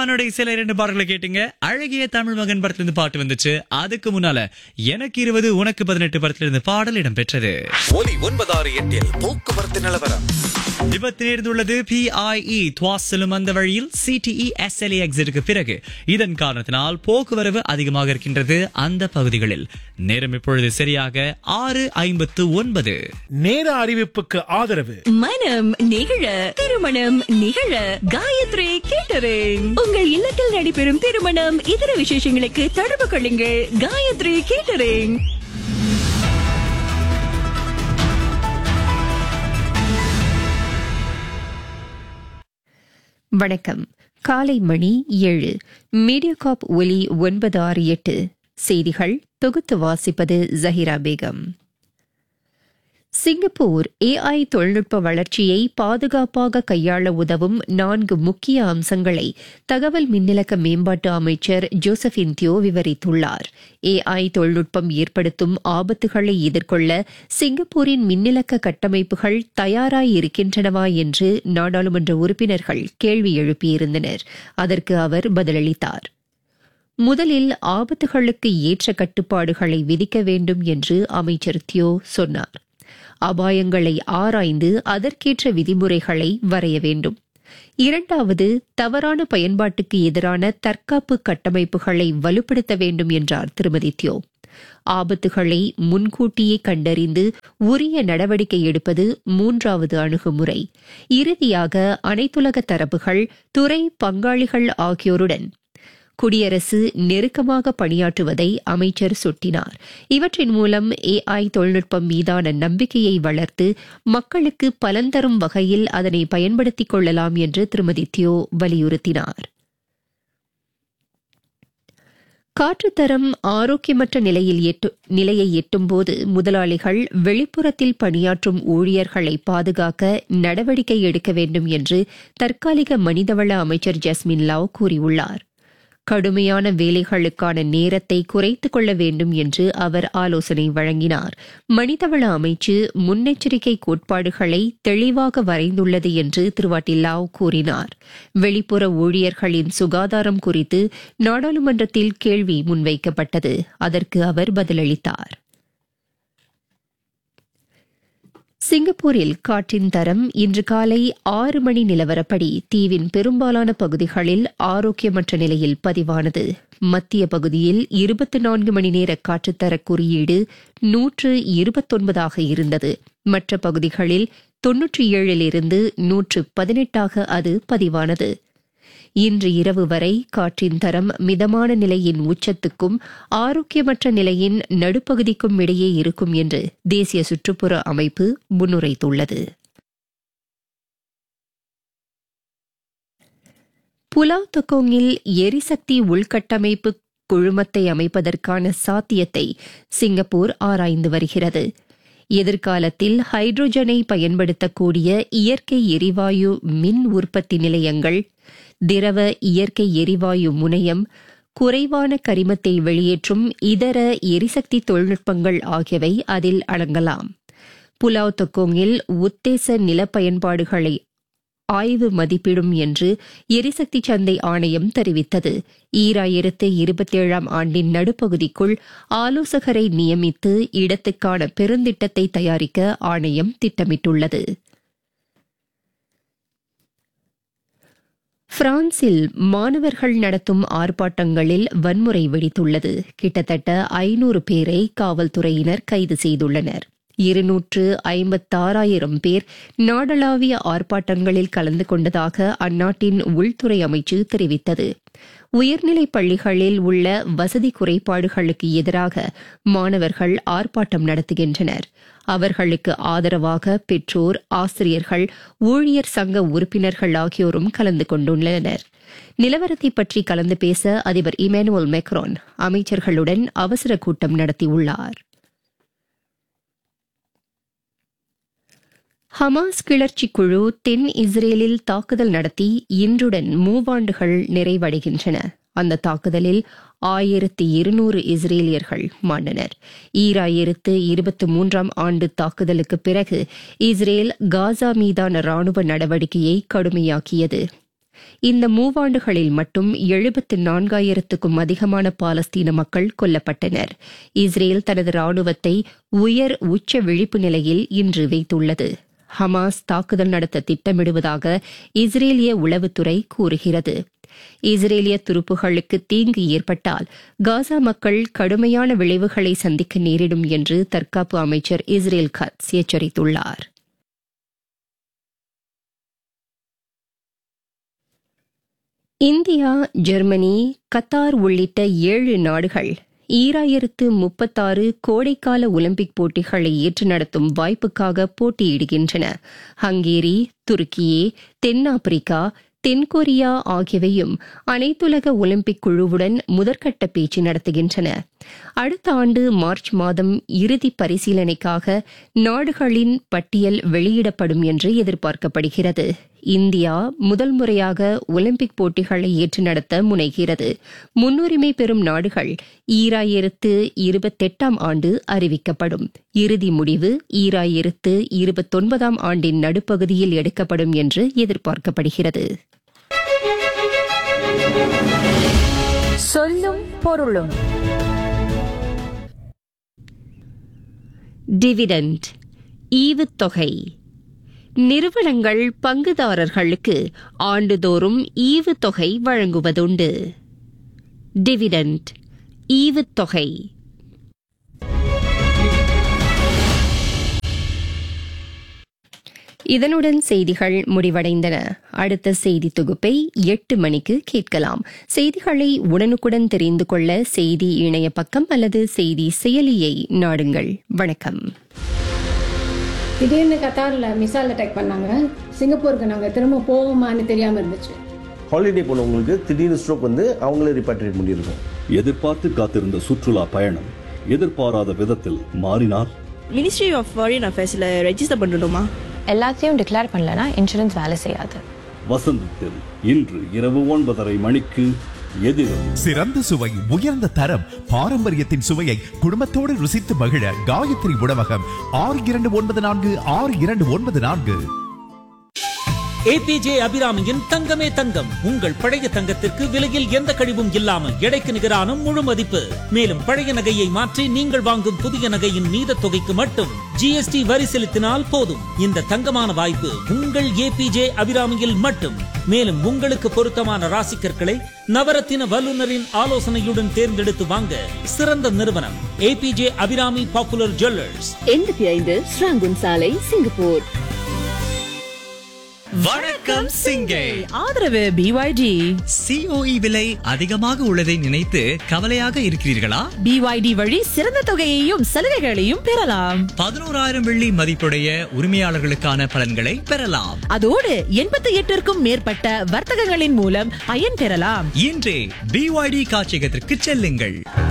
ரஹ்மானோட இசையில இரண்டு பாடல்களை கேட்டீங்க அழகிய தமிழ் மகன் படத்துல இருந்து பாட்டு வந்துச்சு அதுக்கு முன்னால எனக்கு இருபது உனக்கு பதினெட்டு படத்துல இருந்து பாடல் இடம்பெற்றது ஒலி ஒன்பதாறு எட்டில் போக்குவரத்து நிலவரம் விபத்து நேர்ந்துள்ளது பிஐஇ துவாஸ் செல்லும் அந்த வழியில் சிடிஇ எஸ்எல்ஏ எக்ஸிட்டுக்கு பிறகு இதன் காரணத்தினால் போக்குவரவு அதிகமாக இருக்கின்றது அந்த பகுதிகளில் நேரம் இப்பொழுது சரியாக ஆறு ஐம்பத்து ஒன்பது நேர அறிவிப்புக்கு ஆதரவு மனம் நிகழ திருமணம் நிகழ காயத்ரி கேட்டரிங் உங்கள் இல்லத்தில் நடைபெறும் திருமணம் இதர விசேஷங்களுக்கு தொடர்பு கொள்ளுங்கள் காயத்ரி கேட்டரிங் வணக்கம் காலை மணி ஏழு மீடியாகாப் ஒலி ஒன்பது ஆறு எட்டு செய்திகள் தொகுத்து வாசிப்பது ஜஹிரா பேகம் சிங்கப்பூர் ஏஐ தொழில்நுட்ப வளர்ச்சியை பாதுகாப்பாக கையாள உதவும் நான்கு முக்கிய அம்சங்களை தகவல் மின்னிலக்க மேம்பாட்டு அமைச்சர் ஜோசபின் தியோ விவரித்துள்ளார் ஏஐ தொழில்நுட்பம் ஏற்படுத்தும் ஆபத்துகளை எதிர்கொள்ள சிங்கப்பூரின் மின்னிலக்க கட்டமைப்புகள் தயாராய் இருக்கின்றனவா என்று நாடாளுமன்ற உறுப்பினர்கள் கேள்வி எழுப்பியிருந்தனர் அதற்கு அவர் பதிலளித்தார் முதலில் ஆபத்துகளுக்கு ஏற்ற கட்டுப்பாடுகளை விதிக்க வேண்டும் என்று அமைச்சர் தியோ சொன்னார் அபாயங்களை ஆராய்ந்து அதற்கேற்ற விதிமுறைகளை வரைய வேண்டும் இரண்டாவது தவறான பயன்பாட்டுக்கு எதிரான தற்காப்பு கட்டமைப்புகளை வலுப்படுத்த வேண்டும் என்றார் திருமதி தியோ ஆபத்துகளை முன்கூட்டியே கண்டறிந்து உரிய நடவடிக்கை எடுப்பது மூன்றாவது அணுகுமுறை இறுதியாக அனைத்துலக தரப்புகள் துறை பங்காளிகள் ஆகியோருடன் குடியரசு நெருக்கமாக பணியாற்றுவதை அமைச்சர் சுட்டினார் இவற்றின் மூலம் ஏஐ தொழில்நுட்பம் மீதான நம்பிக்கையை வளர்த்து மக்களுக்கு பலன் தரும் வகையில் அதனை பயன்படுத்திக் கொள்ளலாம் என்று திருமதி தியோ வலியுறுத்தினார் காற்றுத்தரம் ஆரோக்கியமற்ற நிலையில் எட்டு நிலையை எட்டும்போது முதலாளிகள் வெளிப்புறத்தில் பணியாற்றும் ஊழியர்களை பாதுகாக்க நடவடிக்கை எடுக்க வேண்டும் என்று தற்காலிக மனிதவள அமைச்சர் ஜஸ்மின் லாவ் கூறியுள்ளார் கடுமையான வேலைகளுக்கான நேரத்தை குறைத்துக் கொள்ள வேண்டும் என்று அவர் ஆலோசனை வழங்கினார் மனிதவள அமைச்சு முன்னெச்சரிக்கை கோட்பாடுகளை தெளிவாக வரைந்துள்ளது என்று திருவாட்டி லாவ் கூறினார் வெளிப்புற ஊழியர்களின் சுகாதாரம் குறித்து நாடாளுமன்றத்தில் கேள்வி முன்வைக்கப்பட்டது அதற்கு அவர் பதிலளித்தார் சிங்கப்பூரில் காற்றின் தரம் இன்று காலை ஆறு மணி நிலவரப்படி தீவின் பெரும்பாலான பகுதிகளில் ஆரோக்கியமற்ற நிலையில் பதிவானது மத்திய பகுதியில் இருபத்தி நான்கு மணி நேர காற்றுத்தர குறியீடு நூற்று இருபத்தொன்பதாக இருந்தது மற்ற பகுதிகளில் தொன்னூற்றி ஏழிலிருந்து நூற்று பதினெட்டாக அது பதிவானது இன்று இரவு வரை காற்றின் தரம் மிதமான நிலையின் உச்சத்துக்கும் ஆரோக்கியமற்ற நிலையின் நடுப்பகுதிக்கும் இடையே இருக்கும் என்று தேசிய சுற்றுப்புற அமைப்பு முன்னுரைத்துள்ளது புலாவ் தொக்கோங்கில் எரிசக்தி உள்கட்டமைப்பு குழுமத்தை அமைப்பதற்கான சாத்தியத்தை சிங்கப்பூர் ஆராய்ந்து வருகிறது எதிர்காலத்தில் ஹைட்ரோஜனை பயன்படுத்தக்கூடிய இயற்கை எரிவாயு மின் உற்பத்தி நிலையங்கள் திரவ இயற்கை எரிவாயு முனையம் குறைவான கரிமத்தை வெளியேற்றும் இதர எரிசக்தி தொழில்நுட்பங்கள் ஆகியவை அதில் அடங்கலாம் புலாவ் தொக்கோங்கில் உத்தேச நில பயன்பாடுகளை ஆய்வு மதிப்பிடும் என்று எரிசக்தி சந்தை ஆணையம் தெரிவித்தது ஈராயிரத்து இருபத்தேழாம் ஆண்டின் நடுப்பகுதிக்குள் ஆலோசகரை நியமித்து இடத்துக்கான பெருந்திட்டத்தை தயாரிக்க ஆணையம் திட்டமிட்டுள்ளது பிரான்சில் மாணவர்கள் நடத்தும் ஆர்ப்பாட்டங்களில் வன்முறை வெடித்துள்ளது கிட்டத்தட்ட ஐநூறு பேரை காவல்துறையினர் கைது செய்துள்ளனர் இருநூற்று ஐம்பத்தாறாயிரம் பேர் நாடளாவிய ஆர்ப்பாட்டங்களில் கலந்து கொண்டதாக அந்நாட்டின் உள்துறை அமைச்சு தெரிவித்தது உயர்நிலைப் பள்ளிகளில் உள்ள வசதி குறைபாடுகளுக்கு எதிராக மாணவர்கள் ஆர்ப்பாட்டம் நடத்துகின்றனர் அவர்களுக்கு ஆதரவாக பெற்றோர் ஆசிரியர்கள் ஊழியர் சங்க உறுப்பினர்கள் ஆகியோரும் கலந்து கொண்டுள்ளனர் நிலவரத்தை பற்றி கலந்து பேச அதிபர் இமானுவல் மெக்ரோன் அமைச்சர்களுடன் அவசர கூட்டம் நடத்தியுள்ளார் ஹமாஸ் கிளர்ச்சி குழு தென் இஸ்ரேலில் தாக்குதல் நடத்தி இன்றுடன் மூவாண்டுகள் நிறைவடைகின்றன அந்த தாக்குதலில் ஆயிரத்தி இருநூறு இஸ்ரேலியர்கள் மாண்டனர் ஈராயிரத்து இருபத்தி மூன்றாம் ஆண்டு தாக்குதலுக்கு பிறகு இஸ்ரேல் காசா மீதான ராணுவ நடவடிக்கையை கடுமையாக்கியது இந்த மூவாண்டுகளில் மட்டும் எழுபத்து நான்காயிரத்துக்கும் அதிகமான பாலஸ்தீன மக்கள் கொல்லப்பட்டனர் இஸ்ரேல் தனது ராணுவத்தை உயர் உச்ச விழிப்பு நிலையில் இன்று வைத்துள்ளது ஹமாஸ் தாக்குதல் நடத்த திட்டமிடுவதாக இஸ்ரேலிய உளவுத்துறை கூறுகிறது இஸ்ரேலிய துருப்புகளுக்கு தீங்கு ஏற்பட்டால் காசா மக்கள் கடுமையான விளைவுகளை சந்திக்க நேரிடும் என்று தற்காப்பு அமைச்சர் இஸ்ரேல் கட்ஸ் எச்சரித்துள்ளார் இந்தியா ஜெர்மனி கத்தார் உள்ளிட்ட ஏழு நாடுகள் ஈராயிரத்து முப்பத்தாறு கோடைக்கால ஒலிம்பிக் போட்டிகளை ஏற்று நடத்தும் வாய்ப்புக்காக போட்டியிடுகின்றன ஹங்கேரி துருக்கியே தென்னாப்பிரிக்கா தென்கொரியா ஆகியவையும் அனைத்துலக ஒலிம்பிக் குழுவுடன் முதற்கட்ட பேச்சு நடத்துகின்றன அடுத்த ஆண்டு மார்ச் மாதம் இறுதி பரிசீலனைக்காக நாடுகளின் பட்டியல் வெளியிடப்படும் என்று எதிர்பார்க்கப்படுகிறது இந்தியா முதல் முறையாக ஒலிம்பிக் போட்டிகளை ஏற்று நடத்த முனைகிறது முன்னுரிமை பெறும் நாடுகள் ஈராயிரத்து இருபத்தெட்டாம் ஆண்டு அறிவிக்கப்படும் இறுதி முடிவு ஈராயிரத்து இருபத்தொன்பதாம் ஆண்டின் நடுப்பகுதியில் எடுக்கப்படும் என்று எதிர்பார்க்கப்படுகிறது சொல்லும் பொருளும் டிவிடெண்ட் ஈவுத்தொகை நிறுவனங்கள் பங்குதாரர்களுக்கு ஆண்டுதோறும் ஈவுத்தொகை வழங்குவதுண்டு டிவிடெண்ட் ஈவுத்தொகை இதனுடன் செய்திகள் முடிவடைந்தன அடுத்த செய்தி தொகுப்பை எட்டு மணிக்கு கேட்கலாம் செய்திகளை உடனுக்குடன் தெரிந்து கொள்ள செய்தி இணைய பக்கம் அல்லது செய்தி செயலியை நாடுங்கள் வணக்கம் திடீர்னு கத்தாரில் மிசைல் அட்டாக் பண்ணாங்க சிங்கப்பூருக்கு நாங்கள் திரும்ப போவோமான்னு தெரியாமல் இருந்துச்சு ஹாலிடே போனவங்களுக்கு திடீர்னு ஸ்ட்ரோக் வந்து அவங்களே ரிப்பாட்ரியேட் பண்ணியிருக்கோம் எதிர்பார்த்து காத்திருந்த சுற்றுலா பயணம் எதிர்பாராத விதத்தில் மாறினால் மினிஸ்ட்ரி ஆஃப் ஃபாரின் அஃபேர்ஸில் ரெஜிஸ்டர் பண்ணணுமா எல்லாத்தையும் டிக்ளேர் பண்ணலனா இன்சூரன்ஸ் வேலை செய்யாது வசந்தத்தில் இன்று இரவு ஒன்பதரை மணிக்கு எதிரும் சிறந்த சுவை உயர்ந்த தரம் பாரம்பரியத்தின் சுவையை குடும்பத்தோடு ருசித்து மகிழ காயத்ரி உணவகம் ஆறு இரண்டு ஒன்பது நான்கு ஆறு இரண்டு ஒன்பது நான்கு ஏபிஜே அபிராமியின் தங்கமே தங்கம் உங்கள் பழைய தங்கத்திற்கு விலையில் எந்த கழிவும் இல்லாமல் எடைக்கு நிகரான முழு மதிப்பு மேலும் பழைய நகையை மாற்றி நீங்கள் வாங்கும் புதிய நகையின் மீத தொகைக்கு மட்டும் ஜிஎஸ்டி வரி செலுத்தினால் போதும் இந்த தங்கமான வாய்ப்பு உங்கள் ஏபிஜே அபிராமியில் மட்டும் மேலும் உங்களுக்கு பொருத்தமான ராசிக்கற்களை நவரத்தின வல்லுநரின் ஆலோசனையுடன் தேர்ந்தெடுத்து வாங்க சிறந்த நிறுவனம் ஏபிஜே அபிராமி பாப்புலர் ஜுவல்லர்ஸ் எண்பத்தி ஐந்து ஸ்ராங்குன் சாலை சிங்கப்பூர் வணக்கம் சிங்கை ஆதரவு பிஒய்டி சிஓஇ விலை அதிகமாக உள்ளதை நினைத்து கவலையாக இருக்கிறீர்களா பிஒய்டி வழி சிறந்த தொகையையும் சலுகைகளையும் பெறலாம் பதினோராயிரம் வெள்ளி மதிப்புடைய உரிமையாளர்களுக்கான பலன்களை பெறலாம் அதோடு எண்பத்தி எட்டிற்கும் மேற்பட்ட வர்த்தகங்களின் மூலம் பயன் பெறலாம் இன்றே பிஒய்டி காட்சியகத்திற்கு செல்லுங்கள்